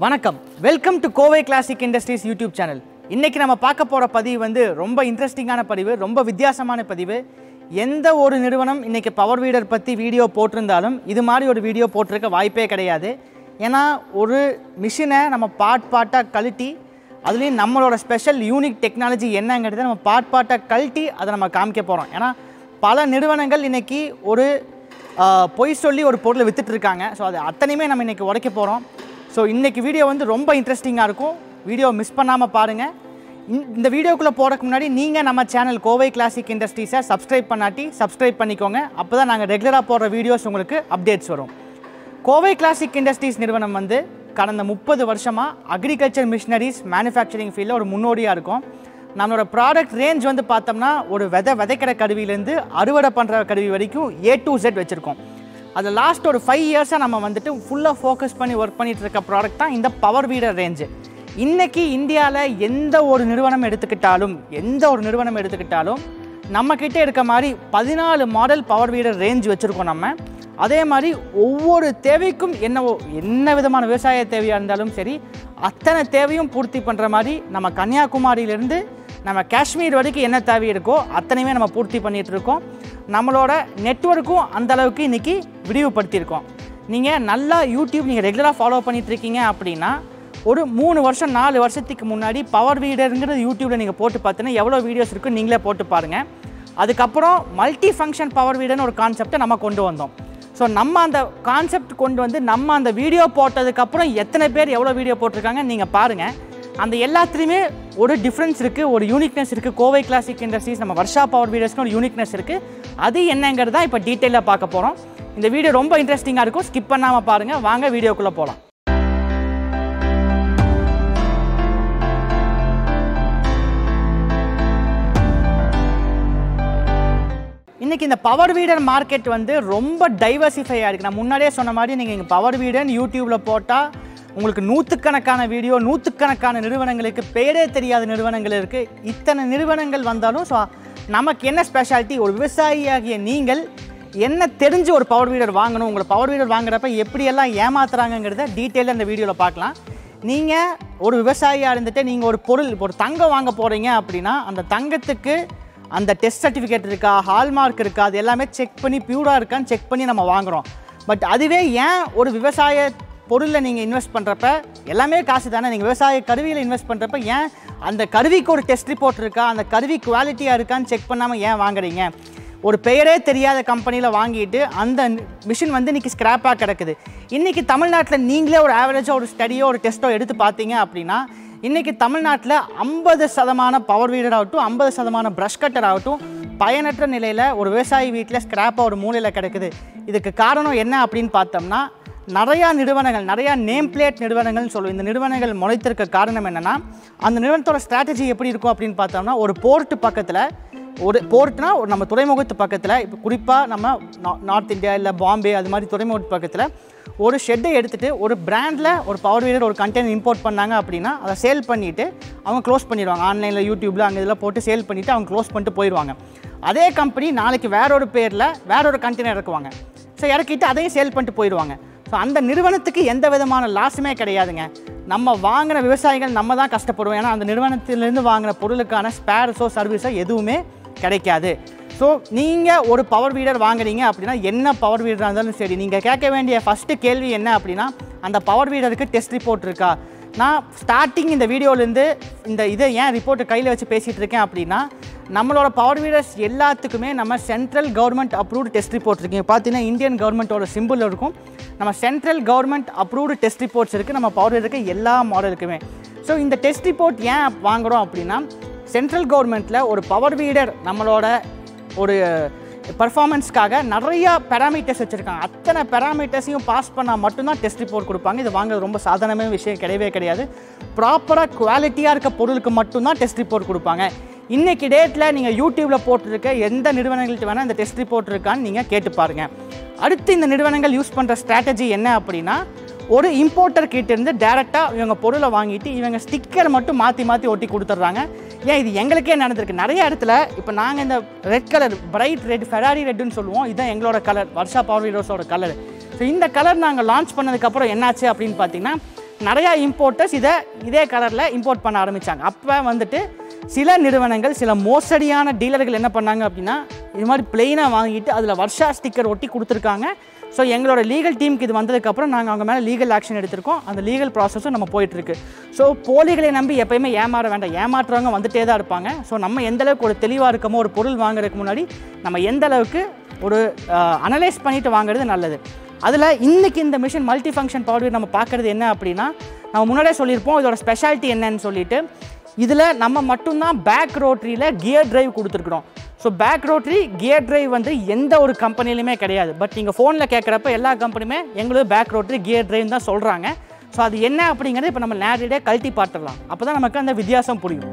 வணக்கம் welcome to Kovai Classic Industries YouTube channel இன்னைக்கு நம்ம பார்க்க போகிற பதிவு வந்து ரொம்ப இன்ட்ரெஸ்டிங்கான பதிவு ரொம்ப வித்தியாசமான பதிவு எந்த ஒரு நிறுவனம் இன்னைக்கு பவர் வீடர் பற்றி வீடியோ போட்டிருந்தாலும் இது மாதிரி ஒரு வீடியோ போட்டிருக்க வாய்ப்பே கிடையாது ஏன்னா ஒரு மிஷினை நம்ம பார்ட் பார்ட்டாக கழட்டி அதுலேயும் நம்மளோட ஸ்பெஷல் யூனிக் டெக்னாலஜி என்னங்கிறத நம்ம பார்ட் பார்ட்டாக கழட்டி அதை நம்ம காமிக்க போகிறோம் ஏன்னா பல நிறுவனங்கள் இன்னைக்கு ஒரு ஆஹ், பொய் சொல்லி ஒரு பொருளை வித்துட்டு இருக்காங்க ஸோ அது அத்தனையுமே நம்ம இன்னைக்கு உடைக்க போகிறோம் ஸோ இன்னைக்கு வீடியோ வந்து ரொம்ப இன்ட்ரெஸ்டிங்காக இருக்கும் வீடியோ மிஸ் பண்ணாமல் பாருங்கள் இந்த வீடியோக்குள்ளே போகிறதுக்கு முன்னாடி நீங்கள் நம்ம சேனல் கோவை கிளாசிக் இண்டஸ்ட்ரீஸை சப்ஸ்கிரைப் பண்ணாட்டி சப்ஸ்கிரைப் பண்ணிக்கோங்க அப்போ தான் நாங்கள் ரெகுலராக போடுற வீடியோஸ் உங்களுக்கு அப்டேட்ஸ் வரும் கோவை கிளாசிக் இண்டஸ்ட்ரீஸ் நிறுவனம் வந்து கடந்த முப்பது வருஷமாக அக்ரிகல்ச்சர் மிஷினரிஸ் மேனுஃபேக்சரிங் ஃபீல்டில் ஒரு முன்னோடியாக இருக்கும் நம்மளோட ப்ராடக்ட் ரேஞ்ச் வந்து பார்த்தோம்னா ஒரு விதை விதைக்கிற கருவியிலேருந்து அறுவடை பண்ணுற கருவி வரைக்கும் ஏ டு Z வச்சுருக்கோம் அது லாஸ்ட் ஒரு ஃபைவ் இயர்ஸாக நம்ம வந்துட்டு ஃபுல்லாக ஃபோக்கஸ் பண்ணி ஒர்க் பண்ணிட்டு இருக்க ப்ராடக்ட் தான் இந்த பவர் வீடர் ரேஞ்சு இன்னைக்கு இந்தியாவில் எந்த ஒரு நிறுவனம் எடுத்துக்கிட்டாலும் எந்த ஒரு நிறுவனம் எடுத்துக்கிட்டாலும் நம்ம கிட்ட இருக்க மாதிரி பதினாலு மாடல் பவர் வீடர் ரேஞ்ச் வச்சுருக்கோம் நம்ம அதே மாதிரி ஒவ்வொரு தேவைக்கும் என்னவோ என்ன விதமான விவசாய தேவையாக இருந்தாலும் சரி அத்தனை தேவையும் பூர்த்தி பண்ணுற மாதிரி நம்ம கன்னியாகுமரியிலேருந்து நம்ம காஷ்மீர் வரைக்கும் என்ன தேவை இருக்கோ அத்தனையுமே நம்ம பூர்த்தி பண்ணிட்டு இருக்கோம் நம்மளோட நெட்வொர்க்கும் அந்த அளவுக்கு இன்னைக்கு விரிவுபடுத்தியிருக்கோம் நீங்கள் நல்லா யூடியூப் நீங்கள் ரெகுலராக ஃபாலோ பண்ணிட்டு இருக்கீங்க அப்படின்னா ஒரு மூணு வருஷம் நாலு வருஷத்துக்கு முன்னாடி பவர் வீடருங்கிறது யூடியூப்பில் நீங்கள் போட்டு பார்த்தீங்கன்னா எவ்வளோ வீடியோஸ் இருக்குன்னு நீங்களே போட்டு பாருங்கள் அதுக்கப்புறம் மல்டி ஃபங்க்ஷன் பவர் வீடுன்னு ஒரு கான்செப்டை நம்ம கொண்டு வந்தோம் ஸோ நம்ம அந்த கான்செப்ட் கொண்டு வந்து நம்ம அந்த வீடியோ போட்டதுக்கப்புறம் எத்தனை பேர் எவ்வளோ வீடியோ போட்டிருக்காங்க நீங்கள் பாருங்கள் அந்த எல்லாத்துலேயுமே ஒரு டிஃப்ரென்ஸ் இருக்குது ஒரு யூனிக்னஸ் இருக்குது கோவை கிளாசிக் இண்டஸ்ட்ரீஸ் நம்ம வர்ஷா பவர் வீடியோஸ்னு ஒரு யூனிக்னஸ் இருக்குது அது என்னங்கிறது தான் இப்போ டீட்டெயிலாக பார்க்க போகிறோம் இந்த வீடியோ ரொம்ப இன்ட்ரெஸ்டிங்காக இருக்கும் ஸ்கிப் பண்ணாமல் பாருங்கள் வாங்க வீடியோக்குள்ளே போகலாம் இன்னைக்கு இந்த பவர் வீடர் மார்க்கெட் வந்து ரொம்ப டைவர்சிஃபை ஆயிருக்கு நான் முன்னாடியே சொன்ன மாதிரி நீங்கள் இங்கே பவர் வீடர்னு யூடியூப்பில் போட்டால் உங்களுக்கு நூற்றுக்கணக்கான வீடியோ நூற்றுக்கணக்கான நிறுவனங்களுக்கு பேரே தெரியாத நிறுவனங்கள் இருக்குது இத்தனை நிறுவனங்கள் வந்தாலும் ஸோ நமக்கு என்ன ஸ்பெஷாலிட்டி ஒரு விவசாயியாகிய நீங்கள் என்ன தெரிஞ்சு ஒரு பவர் வீடர் வாங்கணும் உங்களை பவர் வீடர் வாங்குறப்ப எப்படியெல்லாம் ஏமாத்துறாங்கங்கிறத டீட்டெயிலாக இந்த வீடியோவில் பார்க்கலாம் நீங்கள் ஒரு விவசாயியாக இருந்துட்டு நீங்கள் ஒரு பொருள் இப்போ ஒரு தங்கம் வாங்க போகிறீங்க அப்படின்னா அந்த தங்கத்துக்கு அந்த டெஸ்ட் சர்டிஃபிகேட் இருக்கா ஹால்மார்க் இருக்கா அது எல்லாமே செக் பண்ணி பியூராக இருக்கான்னு செக் பண்ணி நம்ம வாங்குறோம் பட் அதுவே ஏன் ஒரு விவசாய பொருளில் நீங்கள் இன்வெஸ்ட் பண்ணுறப்ப எல்லாமே காசு தானே நீங்கள் விவசாய கருவியில் இன்வெஸ்ட் பண்ணுறப்ப ஏன் அந்த கருவிக்கு ஒரு டெஸ்ட் ரிப்போர்ட் இருக்கா அந்த கருவி குவாலிட்டியாக இருக்கான்னு செக் பண்ணாமல் ஏன் வாங்குறீங்க ஒரு பெயரே தெரியாத கம்பெனியில் வாங்கிட்டு அந்த மிஷின் வந்து இன்றைக்கி ஸ்க்ராப்பாக கிடக்குது இன்றைக்கி தமிழ்நாட்டில் நீங்களே ஒரு ஆவரேஜாக ஒரு ஸ்டடியோ ஒரு டெஸ்ட்டோ எடுத்து பார்த்தீங்க அப்படின்னா இன்றைக்கி தமிழ்நாட்டில் ஐம்பது சதமான பவர் வீடர் ஆகட்டும் ஐம்பது சதமான ப்ரஷ் கட்டர் ஆகட்டும் பயனற்ற நிலையில் ஒரு விவசாயி வீட்டில் ஸ்க்ராப்பாக ஒரு மூலையில் கிடக்குது இதுக்கு காரணம் என்ன அப்படின்னு பார்த்தோம்னா நிறையா நிறுவனங்கள் நிறையா நேம் பிளேட் நிறுவனங்கள்னு சொல்லுவோம் இந்த நிறுவனங்கள் முளைத்திருக்க காரணம் என்னென்னா அந்த நிறுவனத்தோட ஸ்ட்ராட்டஜி எப்படி இருக்கும் அப்படின்னு பார்த்தோம்னா ஒரு போர்ட்டு பக்கத்தில் ஒரு போர்ட்னா ஒரு நம்ம துறைமுகத்து பக்கத்தில் இப்போ குறிப்பாக நம்ம நா- நார்த் இந்தியா இல்லை பாம்பே அது மாதிரி துறைமுகத்து பக்கத்தில் ஒரு ஷெட்டை எடுத்துகிட்டு ஒரு பிராண்டில் ஒரு பவர் வீடர் ஒரு கண்டெய்னர் இம்போர்ட் பண்ணாங்க அப்படின்னா அதை சேல் பண்ணிவிட்டு அவங்க க்ளோஸ் பண்ணிடுவாங்க ஆன்லைனில் யூடியூப்பில் அங்கே இதெல்லாம் போட்டு சேல் பண்ணிவிட்டு அவங்க க்ளோஸ் பண்ணிட்டு போயிடுவாங்க அதே கம்பெனி நாளைக்கு வேற ஒரு பேரில் வேற ஒரு கண்டெய்னர் இறக்குவாங்க ஸோ இறக்கிட்டு அதையும் சேல் பண்ணிட்டு போயிடுவாங்க ஸோ அந்த நிறுவனத்துக்கு எந்த விதமான லாஸுமே கிடையாதுங்க நம்ம வாங்கின விவசாயிகள் நம்ம தான் கஷ்டப்படுவோம் ஏன்னா அந்த நிறுவனத்திலேருந்து வாங்கின பொருளுக்கான ஸ்பேர்ஸோ சர்வீஸோ எதுவுமே கிடைக்காது ஸோ நீங்கள் ஒரு பவர் வீடர் வாங்குறீங்க அப்படின்னா என்ன பவர் வீடராக இருந்தாலும் சரி நீங்கள் கேட்க வேண்டிய ஃபஸ்ட்டு கேள்வி என்ன அப்படின்னா அந்த பவர் வீடருக்கு டெஸ்ட் ரிப்போர்ட் இருக்கா நான் ஸ்டார்டிங் இந்த வீடியோலேருந்து இந்த இதை ஏன் ரிப்போர்ட்டை கையில் வச்சு பேசிகிட்டு இருக்கேன் அப்படின்னா நம்மளோட பவர் வீடர்ஸ் எல்லாத்துக்குமே நம்ம central government approved test report இருக்கு பார்த்தீங்கன்னா இந்தியன் கவர்மெண்ட்டோட சிம்பிள் இருக்கும் நம்ம central government approved test reports இருக்குது நம்ம பவர் வீடருக்கு எல்லா மாடலுக்குமே ஸோ இந்த டெஸ்ட் ரிப்போர்ட் ஏன் வாங்குறோம் அப்படின்னா சென்ட்ரல் கவர்மெண்ட்டில் ஒரு பவர் வீடர் நம்மளோட ஒரு பர்ஃபார்மன்ஸ்க்காக நிறைய பேராமீட்டர்ஸ் வச்சுருக்காங்க அத்தனை பேராமீட்டர்ஸையும் பாஸ் பண்ணால் மட்டும்தான் டெஸ்ட் ரிப்போர்ட் கொடுப்பாங்க இது வாங்குறது ரொம்ப சாதாரணமான விஷயம் கிடையவே கிடையாது ப்ராப்பராக குவாலிட்டியாக இருக்க பொருளுக்கு மட்டும்தான் டெஸ்ட் ரிப்போர்ட் கொடுப்பாங்க இன்னைக்கு டேட்டில் நீங்கள் யூடியூப்பில் போட்டிருக்க எந்த நிறுவனங்கள்ட்ட வேணால் இந்த டெஸ்ட் ரிப்போர்ட் இருக்கான்னு நீங்கள் கேட்டு பாருங்கள் அடுத்து இந்த நிறுவனங்கள் யூஸ் பண்ணுற ஸ்ட்ராட்டஜி என்ன அப்படின்னா ஒரு இம்போர்ட்டர் கிட்ட இருந்து டேரெக்டாக இவங்க பொருளை வாங்கிட்டு இவங்க ஸ்டிக்கர் மட்டும் மாற்றி மாற்றி ஒட்டி கொடுத்துட்றாங்க ஏன் இது எங்களுக்கே நடந்திருக்கு நிறைய இடத்துல இப்போ நாங்கள் இந்த red colour bright red Ferrari ரெட்டுன்னு சொல்லுவோம் இதுதான் எங்களோட கலர் வர்ஷா பவர் வீடர்ஸோட கலர் ஸோ இந்த கலர் நாங்கள் லான்ச் பண்ணதுக்கப்புறம் என்னாச்சு அப்படின்னு பார்த்தீங்கன்னா நிறையா இம்போர்ட்டர்ஸ் இதை இதே கலரில் இம்போர்ட் பண்ண ஆரம்பித்தாங்க அப்போ வந்துட்டு சில நிறுவனங்கள் சில மோசடியான டீலர்கள் என்ன பண்ணாங்க அப்படின்னா இது மாதிரி பிளெயினாக வாங்கிட்டு அதில் வர்ஷா ஸ்டிக்கர் ஒட்டி கொடுத்துருக்காங்க ஸோ எங்களோட லீகல் டீமுக்கு இது வந்ததுக்கப்புறம் நாங்கள் அவங்க மேலே லீகல் ஆக்ஷன் எடுத்திருக்கோம் அந்த லீகல் ப்ராசஸும் நம்ம போயிட்டுருக்கு ஸோ போலிகளை நம்பி எப்பயுமே ஏமாற வேண்டாம் ஏமாற்றுறவங்க வந்துட்டே தான் இருப்பாங்க ஸோ நம்ம எந்த அளவுக்கு ஒரு தெளிவாக இருக்கமோ ஒரு பொருள் வாங்குறதுக்கு முன்னாடி நம்ம எந்த அளவுக்கு ஒரு அனலைஸ் பண்ணிட்டு வாங்குறது நல்லது அதில் இன்னைக்கு இந்த மிஷின் மல்டி ஃபங்க்ஷன் பவர் நம்ம பார்க்குறது என்ன அப்படின்னா நம்ம முன்னாடியே சொல்லியிருப்போம் இதோட ஸ்பெஷாலிட்டி என்னன்னு சொல்லிட்டு இதில் நம்ம மட்டும்தான் பேக் ரோட்ரியில் கியர் டிரைவ் கொடுத்துருக்குறோம் so back rotary gear drive வந்து எந்த ஒரு கம்பெனிலையுமே கிடையாது பட் நீங்கள் ஃபோனில் கேட்குறப்ப எல்லா கம்பெனியுமே எங்களுக்கு பேக் ரோட்ரி கியர் டிரைவ் தான் சொல்கிறாங்க ஸோ அது என்ன அப்படிங்கிறத இப்போ நம்ம நேரடியாக கழட்டி பார்த்துடலாம் அப்போ தான் நமக்கு அந்த வித்தியாசம் புரியும்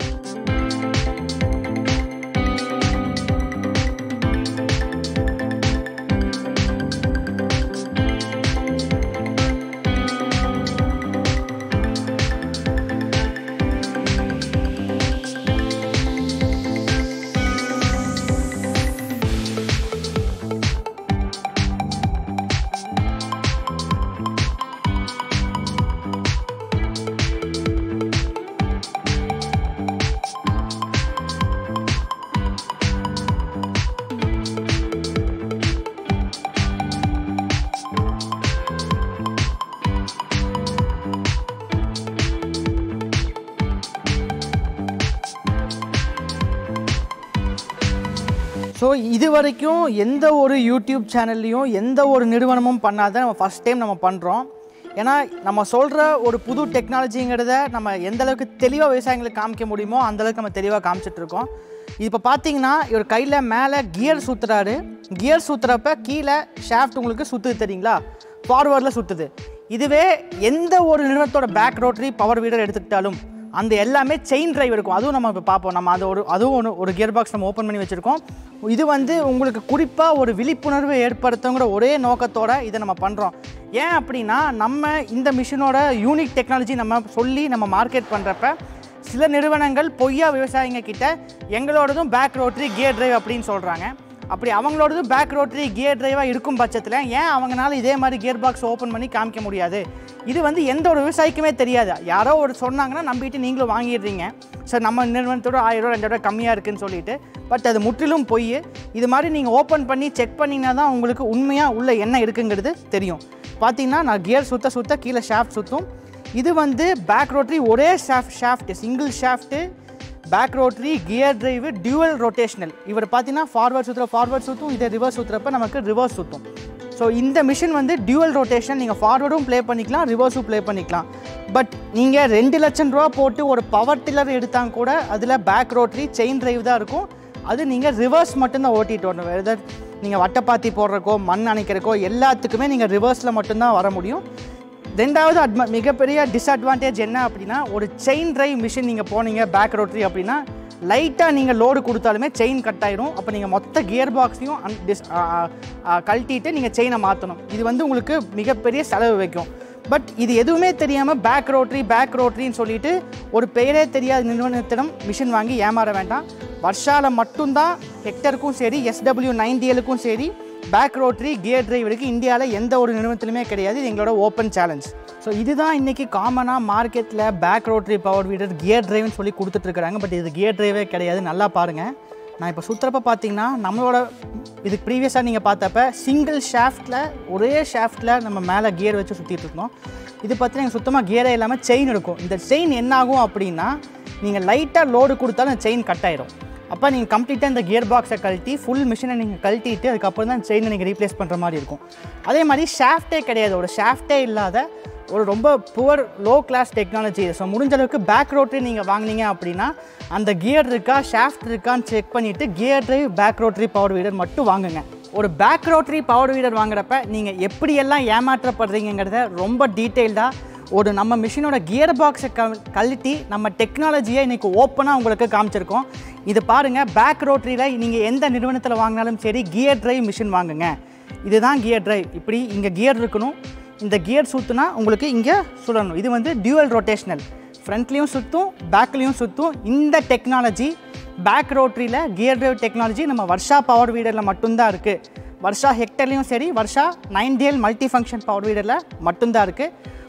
ஸோ இது வரைக்கும் எந்த ஒரு யூடியூப் சேனல்லையும் எந்த ஒரு நிறுவனமும் பண்ணாத நம்ம ஃபஸ்ட் டைம் நம்ம பண்ணுறோம் ஏன்னா நம்ம சொல்கிற ஒரு புது டெக்னாலஜிங்கிறத நம்ம எந்த அளவுக்கு தெளிவாக விவசாயிகளுக்கு காமிக்க முடியுமோ அந்த அளவுக்கு நம்ம தெளிவாக காமிச்சிட்டு இருக்கோம் இப்போ பார்த்தீங்கன்னா இவர் கையில் மேலே கியர் சுற்றுறாரு கியர் சுற்றுறப்ப கீழே ஷாஃப்ட் உங்களுக்கு சுற்றுது தெரியுங்களா ஃபார்வர்டில் சுற்றுது இதுவே எந்த ஒரு நிறுவனத்தோட பேக் ரோட்டரி பவர் வீடர் எடுத்துக்கிட்டாலும் அந்த எல்லாமே செயின் டிரைவ் இருக்கும் அதுவும் நம்ம இப்போ பார்ப்போம் நம்ம அது ஒரு அதுவும் ஒன்று ஒரு கியர் பாக்ஸ் நம்ம ஓப்பன் பண்ணி வச்சுருக்கோம் இது வந்து உங்களுக்கு குறிப்பாக ஒரு விழிப்புணர்வு ஏற்படுத்துங்கிற ஒரே நோக்கத்தோட இதை நம்ம பண்ணுறோம் ஏன் அப்படின்னா நம்ம இந்த மிஷினோட யூனிக் டெக்னாலஜி நம்ம சொல்லி நம்ம மார்க்கெட் பண்ணுறப்ப சில நிறுவனங்கள் பொய்யா விவசாயிங்க கிட்ட எங்களோடதும் பேக் ரோட்டரி கியர் டிரைவ் அப்படின்னு சொல்கிறாங்க அப்படி அவங்களோடது பேக் ரோட்டரி கியர் டிரைவாக இருக்கும் பட்சத்தில் ஏன் அவங்கனால இதே மாதிரி கியர் பாக்ஸ் ஓப்பன் பண்ணி காமிக்க முடியாது இது வந்து எந்த ஒரு விவசாயிக்குமே தெரியாது யாரோ ஒரு சொன்னாங்கன்னா நம்பிட்டு நீங்களும் வாங்கிடுறீங்க சார் நம்ம நிறுவனத்தோட ஆயிரம் ரூபா ரெண்டாயிரம் ரூபா கம்மியாக இருக்குன்னு சொல்லிட்டு பட் அது முற்றிலும் பொய் இது மாதிரி நீங்கள் ஓப்பன் பண்ணி செக் பண்ணிங்கன்னா தான் உங்களுக்கு உண்மையாக உள்ள என்ன இருக்குங்கிறது தெரியும் பார்த்தீங்கன்னா நான் கியர் சுத்த சுத்த கீழே ஷாஃப்ட் சுற்றும் இது வந்து பேக் ரோட்டரி ஒரே shaft shaft single shaft back rotary gear drive dual rotational இவர் பார்த்தீங்கன்னா ஃபார்வர்ட் சுற்றுற ஃபார்வர்ட் சுற்றும் இதை ரிவர்ஸ் சுற்றுறப்ப நமக்கு ரிவர்ஸ் சுற்றும் ஸோ இந்த மிஷின் வந்து டியூவல் ரொட்டேஷன் நீங்கள் ஃபார்வர்டும் ப்ளே பண்ணிக்கலாம் ரிவர்ஸும் ப்ளே பண்ணிக்கலாம் பட் நீங்கள் ரெண்டு லட்சம் ரூபா போட்டு ஒரு பவர் டில்லர் எடுத்தாங்க கூட அதில் பேக் ரோட்டரி செயின் டிரைவ் தான் இருக்கும் அது நீங்கள் ரிவர்ஸ் மட்டும்தான் ஓட்டிட்டு வரணும் வெதர் நீங்கள் வட்டப்பாத்தி போடுறக்கோ மண் அணைக்கிறக்கோ எல்லாத்துக்குமே நீங்கள் ரிவர்ஸில் மட்டும்தான் வர முடியும் ரெண்டாவது அட்வா மிகப்பெரிய டிஸ்அட்வான்டேஜ் என்ன அப்படின்னா ஒரு செயின் டிரைவ் மிஷின் நீங்கள் போனீங்க பேக் ரோட்டரி அப்படின்னா லைட்டாக நீங்கள் லோடு கொடுத்தாலுமே செயின் கட் ஆயிரும் அப்போ நீங்கள் மொத்த கியர் பாக்ஸையும் அன் டிஸ் ஆ, ஆ, கழட்டிட்டு நீங்கள் செயினை மாற்றணும் இது வந்து உங்களுக்கு மிகப்பெரிய செலவு வைக்கும் பட் இது எதுவுமே தெரியாமல் பேக் ரோட்டரி பேக் ரோட்டரின்னு சொல்லிட்டு ஒரு பெயரே தெரியாத நிறுவனத்திடம் மிஷின் வாங்கி ஏமாற வேண்டாம் வர்ஷாவில் மட்டும்தான் ஹெக்டருக்கும் சரி எஸ்டபிள்யூ நைன்டிஎலுக்கும் சரி பேக் ரோட்டரி கியர் டிரைவ் இருக்குது இந்தியாவில் எந்த ஒரு நிறுவனத்திலுமே கிடையாது இது எங்களோட ஓப்பன் சேலஞ்ச் ஸோ இதுதான் இன்றைக்கி காமனாக மார்க்கெட்டில் back rotary power weeder gear டிரைவ்னு சொல்லி கொடுத்துட்ருக்குறாங்க பட் இது கியர் டிரைவே கிடையாது நல்லா பாருங்கள் நான் இப்போ சுற்றுறப்ப பார்த்தீங்கன்னா நம்மளோட இதுக்கு ப்ரீவியஸாக நீங்கள் பார்த்தப்ப சிங்கிள் ஷாஃப்ட்டில் ஒரே ஷாஃப்ட்டில் நம்ம மேலே கியர் வச்சு சுற்றிட்டு இருந்தோம் இது பார்த்தீங்கன்னா சுத்தமாக கியரே இல்லாமல் செயின் இருக்கும் இந்த செயின் என்ன ஆகும் அப்படின்னா நீங்கள் லைட்டாக லோடு கொடுத்தாலும் அந்த செயின் கட் ஆயிரும் அப்போ நீங்கள் கம்ப்ளீட்டாக இந்த கியர் பாக்ஸை கழட்டி ஃபுல் மிஷினை நீங்கள் கழட்டிட்டு அதுக்கப்புறம் தான் செயினை நீங்கள் ரீப்ளேஸ் பண்ணுற மாதிரி இருக்கும் அதே மாதிரி ஷாஃப்ட்டே கிடையாது ஒரு ஷாஃப்ட்டே இல்லாத ஒரு ரொம்ப poor low class technology so முடிஞ்ச அளவுக்கு பேக் ரோட்டரி நீங்கள் வாங்குனீங்க அப்படின்னா அந்த கியர் இருக்கா ஷாஃப்ட் இருக்கான்னு செக் பண்ணிவிட்டு gear drive back rotary power weeder மட்டும் வாங்குங்க ஒரு பேக் ரோட்டரி பவர் வீடர் வாங்குறப்ப நீங்கள் எப்படியெல்லாம் ஏமாற்றப்படுறீங்கிறத ரொம்ப டீட்டெயில்டாக ஒரு நம்ம மிஷினோட கியர் பாக்ஸை க கழட்டி நம்ம டெக்னாலஜியை இன்றைக்கி ஓப்பனாக உங்களுக்கு காமிச்சிருக்கோம் இது பாருங்கள் பேக் ரோட்டரியில் நீங்கள் எந்த நிறுவனத்தில் வாங்கினாலும் சரி கியர் டிரைவ் மிஷின் வாங்குங்க இதுதான் கியர் டிரைவ் இப்படி இங்கே கியர் இருக்கணும் இந்த கியர் சுற்றுனா உங்களுக்கு இங்கே சுடணும் இது வந்து டியூவல் ரொட்டேஷனல் ஃப்ரண்ட்லேயும் சுற்றும் பேக்லேயும் சுற்றும் இந்த டெக்னாலஜி பேக் ரோட்டரியில் கியர் டிரைவ் டெக்னாலஜி நம்ம வர்ஷா பவர் வீடரில் மட்டும்தான் இருக்குது வர்ஷா ஹெக்டர்லேயும் சரி Varsha nine DL multi function power வீடரில் மட்டும்தான் இருக்குது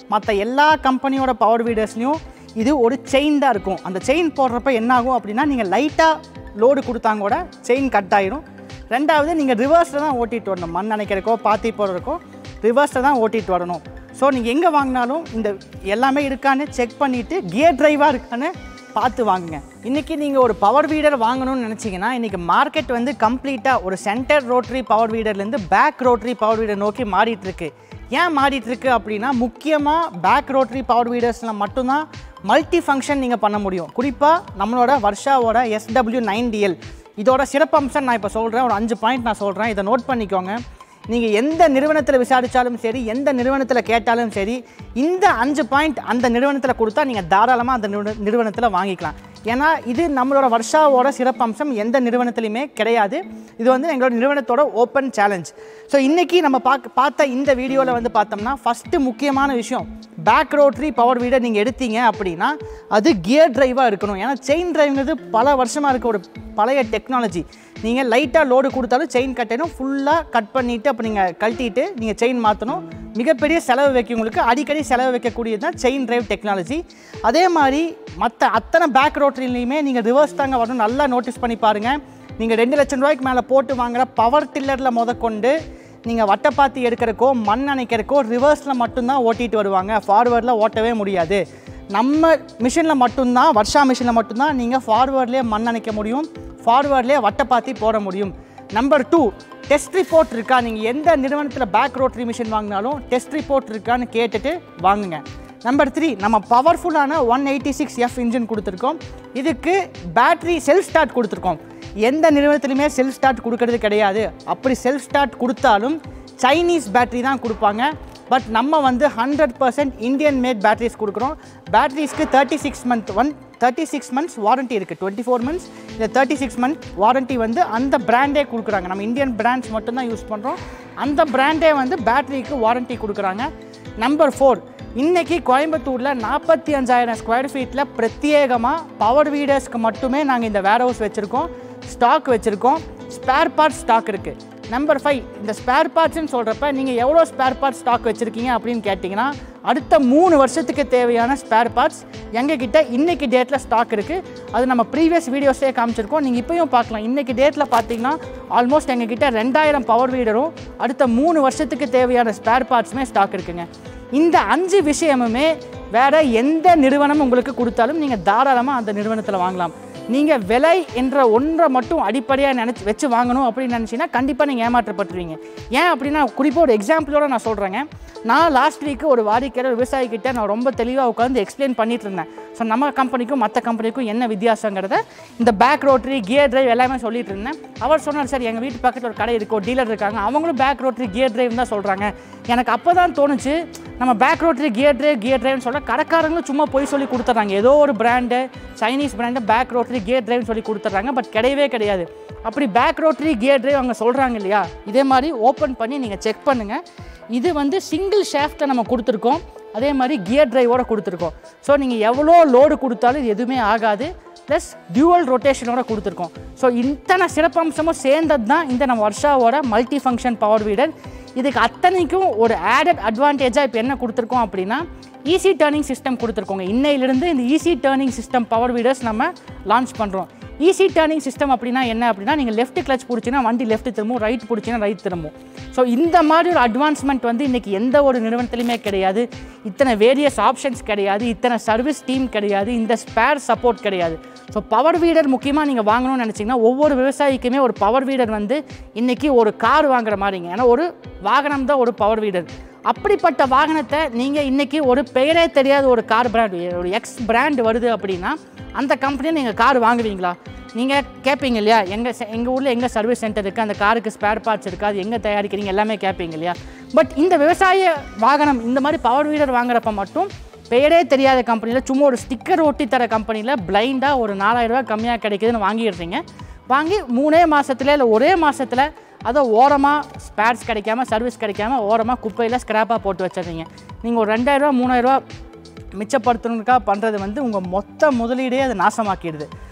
மற்ற எல்லா கம்பெனியோட பவர் வீடர்ஸ்லையும் இது ஒரு செயின் தான் இருக்கும் அந்த செயின் போடுறப்ப என்ன ஆகும் அப்படின்னா நீங்கள் லைட்டாக லோடு கொடுத்தாங்க கூட செயின் கட் ஆயிரும் ரெண்டாவது நீங்கள் ரிவர்ஸில் தான் ஓட்டிட்டு வரணும் மண் நினைக்கிறக்கோ பாத்தி போடுறக்கோ ரிவர்ஸில் தான் ஓட்டிட்டு வரணும் ஸோ நீங்கள் எங்கே வாங்கினாலும் இந்த எல்லாமே இருக்கான்னு செக் பண்ணிவிட்டு கியர் டிரைவாக இருக்கான்னு பார்த்து வாங்குங்க இன்றைக்கி நீங்கள் ஒரு பவர் வீடர் வாங்கணும்னு நினச்சிங்கன்னா இன்றைக்கி மார்க்கெட் வந்து கம்ப்ளீட்டாக ஒரு சென்டர் ரோட்டரி பவர் வீடர்லேருந்து பேக் ரோட்டரி பவர் வீடர் நோக்கி மாறிட்டு இருக்கு ஏன் மாறிட்டு இருக்கு அப்படின்னா முக்கியமாக பேக் ரோட்டரி பவர் வீடர்ஸில் மட்டும்தான் மல்டி ஃபங்க்ஷன் நீங்கள் பண்ண முடியும் குறிப்பாக நம்மளோட வர்ஷாவோட எஸ்டபிள்யூ நைன் டிஎல் இதோட சிறப்பம்சம் நான் இப்போ சொல்கிறேன் ஒரு அஞ்சு பாயிண்ட் நான் சொல்கிறேன் இதை நோட் பண்ணிக்கோங்க நீங்கள் எந்த நிறுவனத்தில் விசாரித்தாலும் சரி எந்த நிறுவனத்தில் கேட்டாலும் சரி இந்த அஞ்சு பாயிண்ட் அந்த நிறுவனத்தில் கொடுத்தா நீங்கள் தாராளமாக அந்த நிறுவன நிறுவனத்தில் வாங்கிக்கலாம் ஏன்னா இது நம்மளோட வர்ஷாவோட சிறப்பம்சம் எந்த நிறுவனத்துலையுமே கிடையாது இது வந்து எங்களோட நிறுவனத்தோட ஓப்பன் சேலஞ்ச் ஸோ இன்றைக்கி நம்ம பார்க்க பார்த்த இந்த வீடியோவில் வந்து பார்த்தோம்னா ஃபஸ்ட்டு முக்கியமான விஷயம் பேக் ரோட்ரி பவர் வீடர் நீங்கள் எடுத்தீங்க அப்படின்னா அது கியர் டிரைவாக இருக்கணும் ஏன்னா செயின் டிரைவ்ங்கிறது பல வருஷமாக இருக்க ஒரு பழைய டெக்னாலஜி நீங்கள் லைட்டாக லோடு கொடுத்தாலும் செயின் கட்டணும் ஃபுல்லாக கட் பண்ணிவிட்டு அப்போ நீங்கள் கழட்டிட்டு நீங்கள் செயின் மாற்றணும் மிகப்பெரிய செலவு வைக்கும் உங்களுக்கு அடிக்கடி செலவு வைக்கக்கூடியது தான் செயின் டிரைவ் டெக்னாலஜி அதே மாதிரி மற்ற அத்தனை பேக் ரோட்ரிலையுமே நீங்கள் ரிவர்ஸ் தாங்க வரணும் நல்லா நோட்டீஸ் பண்ணி பாருங்கள் நீங்கள் ரெண்டு லட்சம் ரூபாய்க்கு மேலே போட்டு வாங்குற பவர் டில்லரில் முதற்கொண்டு நீங்கள் வட்டப்பாத்தி எடுக்கிறக்கோ மண் அணைக்கிறக்கோ ரிவர்ஸில் மட்டும்தான் ஓட்டிட்டு வருவாங்க ஃபார்வர்டில் ஓட்டவே முடியாது நம்ம மிஷினில் மட்டும்தான் வர்ஷா மிஷினில் மட்டும்தான் நீங்கள் ஃபார்வர்ட்லேயே மண் அணைக்க முடியும் ஃபார்வர்ட்லேயே வட்டப்பாத்தி போட முடியும் நம்பர் டூ டெஸ்ட் ரிப்போர்ட் இருக்கா நீங்கள் எந்த நிறுவனத்தில் பேக் ரோட்டரி மிஷின் வாங்கினாலும் டெஸ்ட் ரிப்போர்ட் இருக்கான்னு கேட்டுட்டு வாங்குங்க நம்பர் த்ரீ நம்ம பவர்ஃபுல்லான one eighty six F engine கொடுத்துருக்கோம் இதுக்கு பேட்டரி செல்ஃப் ஸ்டார்ட் கொடுத்துருக்கோம் எந்த நிறுவனத்துலையுமே செல்ஃப் ஸ்டார்ட் கொடுக்கறது கிடையாது அப்படி செல்ஃப் ஸ்டார்ட் கொடுத்தாலும் சைனீஸ் பேட்டரி தான் கொடுப்பாங்க பட் நம்ம வந்து hundred percent Indian made batteries கொடுக்குறோம் பேட்டரிஸ்க்கு thirty six month one thirty six months warranty இருக்குது டுவெண்ட்டி ஃபோர் மந்த்ஸ் இல்லை தேர்ட்டி சிக்ஸ் மந்த் வாரண்ட்டி வந்து அந்த பிராண்டே கொடுக்குறாங்க நம்ம இந்தியன் பிராண்ட்ஸ் மட்டும்தான் யூஸ் பண்ணுறோம் அந்த பிராண்டே வந்து பேட்டரிக்கு வாரண்ட்டி கொடுக்குறாங்க நம்பர் ஃபோர் இன்னைக்கு கோயம்புத்தூரில் நாற்பத்தி அஞ்சாயிரம் ஸ்கொயர் ஃபீட்டில் பிரத்யேகமாக பவர் வீடர்ஸ்க்கு மட்டுமே நாங்கள் இந்த வேர் ஹவுஸ் வச்சுருக்கோம் ஸ்டாக் வச்சுருக்கோம் ஸ்பேர் பார்ட்ஸ் ஸ்டாக் இருக்குது நம்பர் ஃபைவ் இந்த ஸ்பேர் பார்ட்ஸ்னு சொல்கிறப்ப நீங்கள் எவ்வளோ ஸ்பேர் பார்ட்ஸ் ஸ்டாக் வச்சுருக்கீங்க அப்படின்னு கேட்டிங்கன்னா அடுத்த மூணு வருஷத்துக்கு தேவையான ஸ்பேர் பார்ட்ஸ் எங்ககிட்ட இன்னைக்கு டேட்டில் ஸ்டாக் இருக்குது அது நம்ம ப்ரீவியஸ் வீடியோஸே காமிச்சிருக்கோம் நீங்கள் இப்போயும் பார்க்கலாம் இன்னைக்கு டேட்டில் பார்த்தீங்கன்னா ஆல்மோஸ்ட் எங்ககிட்ட ரெண்டாயிரம் பவர் வீடரும் அடுத்த மூணு வருஷத்துக்கு தேவையான ஸ்பேர் பார்ட்ஸுமே ஸ்டாக் இருக்குங்க இந்த அஞ்சு விஷயமுமே வேற எந்த நிறுவனம் உங்களுக்கு கொடுத்தாலும் நீங்கள் தாராளமாக அந்த நிறுவனத்தில் வாங்கலாம் நீங்கள் விலை என்ற ஒன்றை மட்டும் அடிப்படையாக நினச்சி வச்சு வாங்கணும் அப்படின்னு நினச்சிங்கன்னா கண்டிப்பாக நீங்கள் ஏமாற்றப்பட்டுருவீங்க ஏன் அப்படின்னா குறிப்பாக ஒரு எக்ஸாம்பிளோட நான் சொல்கிறேங்க நான் லாஸ்ட் வீக்கு ஒரு வாடிக்கையாளர் விவசாயிக்கிட்ட நான் ரொம்ப தெளிவாக உட்காந்து எக்ஸ்பிளைன் பண்ணிட்டு இருந்தேன் ஸோ நம்ம கம்பெனிக்கும் மற்ற கம்பெனிக்கும் என்ன வித்தியாசங்கிறத இந்த பேக் ரோட்டரி கியர் டிரைவ் எல்லாமே சொல்லிட்டு இருந்தேன் அவர் சொன்னார் சார் எங்கள் வீட்டு பக்கத்தில் ஒரு கடை இருக்கு ஒரு டீலர் இருக்காங்க அவங்களும் பேக் ரோட்டரி கியர் டிரைவ் தான் சொல்கிறாங்க எனக்கு அப்போ தான் தோணுச்சு நம்ம back rotary gear drive gear டிரைவ்னு சொல்ல கடைக்காரங்களும் சும்மா போய் சொல்லி கொடுத்துட்றாங்க ஏதோ ஒரு brand Chinese brand back rotary gear டிரைவ்னு சொல்லி கொடுத்துட்றாங்க பட் கிடையவே கிடையாது அப்படி பேக் ரோட்டரி கியர் டிரைவ் அவங்க சொல்கிறாங்க இல்லையா இதே மாதிரி ஓப்பன் பண்ணி நீங்கள் செக் பண்ணுங்கள் இது வந்து சிங்கிள் ஷாஃப்ட்டை நம்ம கொடுத்துருக்கோம் அதே மாதிரி கியர் டிரைவோட கொடுத்துருக்கோம் ஸோ நீங்கள் எவ்வளோ லோடு கொடுத்தாலும் இது எதுவுமே ஆகாது ப்ளஸ் டியூவல் ரொட்டேஷனோட கொடுத்துருக்கோம் ஸோ இத்தனை சிறப்பம்சமும் சேர்ந்தது தான் இந்த நம்ம வர்ஷாவோட மல்டி ஃபங்க்ஷன் பவர் வீடர் இதுக்கு அத்தனைக்கும் ஒரு ஆடட் அட்வான்டேஜாக இப்போ என்ன கொடுத்துருக்கோம் அப்படின்னா ஈஸி டேர்னிங் சிஸ்டம் கொடுத்துருக்கோங்க இன்னையிலிருந்து இந்த easy turning system power weeders நம்ம லான்ச் பண்ணுறோம் ஈஸி டேர்னிங் சிஸ்டம் அப்படின்னா என்ன அப்படின்னா நீங்கள் லெஃப்ட் கிளச் பிடிச்சிங்கன்னா வண்டி லெஃப்ட் திரும்பும் ரைட் பிடிச்சிங்கன்னா ரைட் திரும்பும் ஸோ இந்த மாதிரி ஒரு அட்வான்ஸ்மெண்ட் வந்து இன்றைக்கி எந்த ஒரு நிறுவனத்துலையுமே கிடையாது இத்தனை வேரியஸ் ஆப்ஷன்ஸ் கிடையாது இத்தனை சர்வீஸ் டீம் கிடையாது இந்த ஸ்பேர் சப்போர்ட் கிடையாது ஸோ பவர் வீடர் முக்கியமாக நீங்கள் வாங்கணும்னு நினச்சிங்கன்னா ஒவ்வொரு விவசாயிக்குமே ஒரு பவர் வீடர் வந்து இன்றைக்கி ஒரு கார் வாங்குற மாதிரிங்க ஏன்னா ஒரு வாகனம் தான் ஒரு பவர் வீடர் அப்படிப்பட்ட வாகனத்தை நீங்கள் இன்றைக்கி ஒரு பெயரே தெரியாத ஒரு கார் பிராண்ட் ஒரு எக்ஸ் பிராண்ட் வருது அப்படின்னா அந்த கம்பெனியை நீங்கள் கார் வாங்குவீங்களா நீங்கள் கேட்பீங்க இல்லையா எங்கள் எங்கள் ஊரில் எங்கே சர்வீஸ் சென்டர் இருக்குது அந்த காருக்கு ஸ்பேர் பார்ட்ஸ் இருக்குது அது எங்கே தயாரிக்கிறீங்க எல்லாமே கேட்பீங்க இல்லையா பட் இந்த விவசாய வாகனம் இந்த மாதிரி பவர் வீடர் வாங்குறப்ப மட்டும் பெயரே தெரியாத கம்பெனியில் சும்மா ஒரு ஸ்டிக்கர் ஒட்டி தர கம்பெனியில் பிளைண்டாக ஒரு நாலாயிரம் ரூபாய் கம்மியாக கிடைக்குதுன்னு வாங்கிடுறீங்க வாங்கி மூணே மாதத்துல இல்லை ஒரே மாதத்தில் அதை ஓரமாக ஸ்பேர்ஸ் கிடைக்காம சர்வீஸ் கிடைக்காம ஓரமாக குப்பையில் ஸ்க்ராப்பாக போட்டு வச்சிடுறீங்க நீங்கள் ஒரு ரெண்டாயிரரூவா மூணாயிரரூவா மிச்சப்படுத்தணுக்காக பண்ணுறது வந்து உங்கள் மொத்த முதலீடே அதை நாசமாக்கிடுது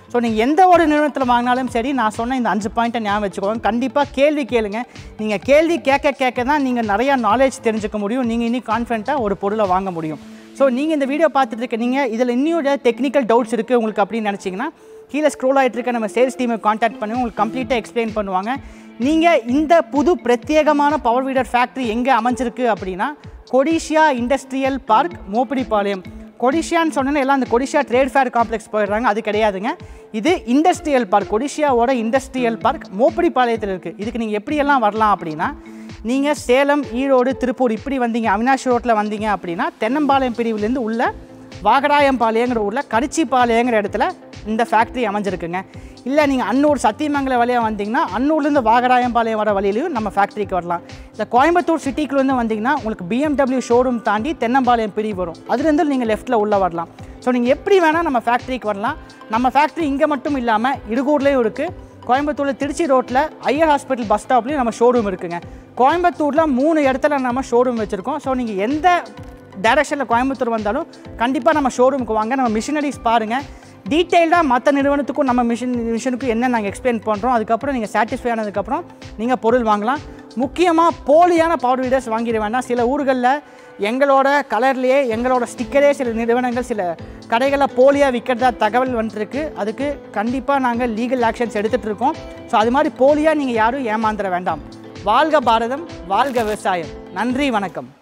ஸோ நீங்கள் எந்த ஒரு நிறுவனத்தில் வாங்கினாலும் சரி நான் சொன்ன இந்த அஞ்சு பாயிண்ட்டை ஞாபகம் வச்சுக்கோங்க கண்டிப்பாக கேள்வி கேளுங்க நீங்கள் கேள்வி கேட்க கேட்க தான் நீங்கள் நிறையா நாலேஜ் தெரிஞ்சுக்க முடியும் நீங்கள் இன்னும் கான்ஃபிடண்ட்டாக ஒரு பொருளை வாங்க முடியும் ஸோ நீங்கள் இந்த வீடியோ பார்த்துட்டு இருக்க நீங்கள் இதில் இன்னும் டெக்னிக்கல் டவுட்ஸ் இருக்குது உங்களுக்கு அப்படின்னு நினச்சிங்கன்னா கீழே ஸ்க்ரோல் ஆகிட்டு இருக்க நம்ம சேல்ஸ் டீமை காண்டாக்ட் பண்ணி உங்களுக்கு கம்ப்ளீட்டாக எக்ஸ்பிளைன் பண்ணுவாங்க நீங்கள் இந்த புது பிரத்யேகமான பவர் வீடர் ஃபேக்ட்ரி எங்கே அமைஞ்சிருக்கு அப்படின்னா கொடிஷியா இண்டஸ்ட்ரியல் பார்க் மோப்பிடிப்பாளையம் கொடிஷியான்னு சொன்னோன்னா எல்லாம் அந்த கொடிஷியா ட்ரேட் ஃபேர் காம்ப்ளெக்ஸ் போயிடுறாங்க அது கிடையாதுங்க இது இண்டஸ்ட்ரியல் பார்க் கொடிஷியாவோட இண்டஸ்ட்ரியல் பார்க் மோப்பிடிப்பாளையத்தில் இருக்குது இதுக்கு நீங்கள் எப்படியெல்லாம் வரலாம் அப்படின்னா நீங்கள் சேலம் ஈரோடு திருப்பூர் இப்படி வந்தீங்க அவினாஷ் ரோட்டில் வந்தீங்க அப்படின்னா தென்னம்பாளையம் பிரிவுலேருந்து உள்ள வாகடாயம்பாளையங்கிற ஊரில் கடிச்சிப்பாளையங்கிற இடத்துல இந்த ஃபேக்ட்ரி அமைஞ்சிருக்குங்க இல்லை நீங்கள் அன்னூர் சத்தியமங்கலம் வழியாக வந்தீங்கன்னா அன்னூர்லேருந்து வாகடாயம்பாளையம் வர வழியிலையும் நம்ம ஃபேக்ட்ரிக்கு வரலாம் இல்லை கோயம்புத்தூர் சிட்டிக்குள்ளேருந்து வந்தீங்கன்னா உங்களுக்கு பிஎம்டபிள்யூ ஷோரூம் தாண்டி தென்னம்பாளையம் பிரிவு வரும் அதுலேருந்து நீங்கள் லெஃப்ட்டில் உள்ளே வரலாம் ஸோ நீங்கள் எப்படி வேணால் நம்ம ஃபேக்ட்ரிக்கு வரலாம் நம்ம ஃபேக்ட்ரி இங்கே மட்டும் இல்லாமல் இடுகூர்லேயும் இருக்குது கோயம்புத்தூரில் திருச்சி ரோட்டில் ஐயர் ஹாஸ்பிட்டல் பஸ் ஸ்டாப்லேயும் நம்ம ஷோரூம் இருக்குங்க கோயம்புத்தூரில் மூணு இடத்துல நம்ம ஷோரூம் வச்சுருக்கோம் ஸோ நீங்கள் எந்த டைரக்ஷனில் கோயம்புத்தூர் வந்தாலும் கண்டிப்பாக நம்ம ஷோரூமுக்கு வாங்க நம்ம மிஷினரிஸ் பாருங்கள் டீட்டெயில்டாக மற்ற நிறுவனத்துக்கும் நம்ம மிஷின் மிஷினுக்கும் என்ன நாங்கள் எக்ஸ்பிளைன் பண்ணுறோம் அதுக்கப்புறம் நீங்கள் சாட்டிஸ்ஃபை ஆனதுக்கப்புறம் நீங்கள் பொருள் வாங்கலாம் முக்கியமாக போலியான பவர் வீடர்ஸ் வாங்கிட வேண்டாம் சில ஊர்களில் எங்களோட கலர்லேயே எங்களோட ஸ்டிக்கரே சில நிறுவனங்கள் சில கடைகளில் போலியாக விற்கிறதா தகவல் வந்துருக்கு அதுக்கு கண்டிப்பாக நாங்கள் லீகல் ஆக்ஷன்ஸ் எடுத்துகிட்டு இருக்கோம் ஸோ அது மாதிரி போலியாக நீங்கள் யாரும் ஏமாந்துட வேண்டாம் வாழ்க பாரதம் வாழ்க விவசாயம் நன்றி வணக்கம்